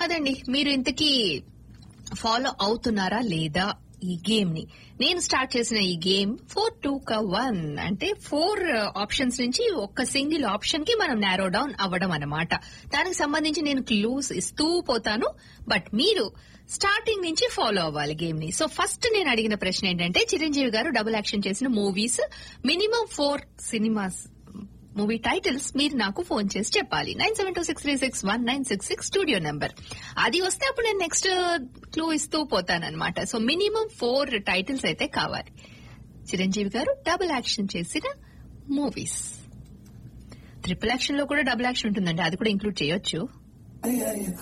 కాదండి మీరు ఇంతకీ ఫాలో అవుతున్నారా లేదా ఈ గేమ్ ని నేను స్టార్ట్ చేసిన ఈ గేమ్ ఫోర్ టూ క వన్ అంటే ఫోర్ ఆప్షన్స్ నుంచి ఒక్క సింగిల్ ఆప్షన్ కి మనం నారో డౌన్ అవ్వడం అన్నమాట దానికి సంబంధించి నేను క్లూస్ ఇస్తూ పోతాను బట్ మీరు స్టార్టింగ్ నుంచి ఫాలో అవ్వాలి గేమ్ ని సో ఫస్ట్ నేను అడిగిన ప్రశ్న ఏంటంటే చిరంజీవి గారు డబుల్ యాక్షన్ చేసిన movies minimum four cinemas movie titles మీరు నాకు ఫోన్ చేసి చెప్పాలి nine seven two six three six one nine six six studio number అది వస్తే అప్పుడు నేను నెక్స్ట్ క్లూ ఇస్తూ పోతానన్నమాట సో మినిమం ఫోర్ టైటిల్స్ అయితే కావాలి చిరంజీవి గారు డబుల్ యాక్షన్ చేసిన మూవీస్ ట్రిపుల్ యాక్షన్ లో కూడా డబుల్ యాక్షన్ ఉంటుందండి అది కూడా ఇంక్లూడ్ చేయొచ్చు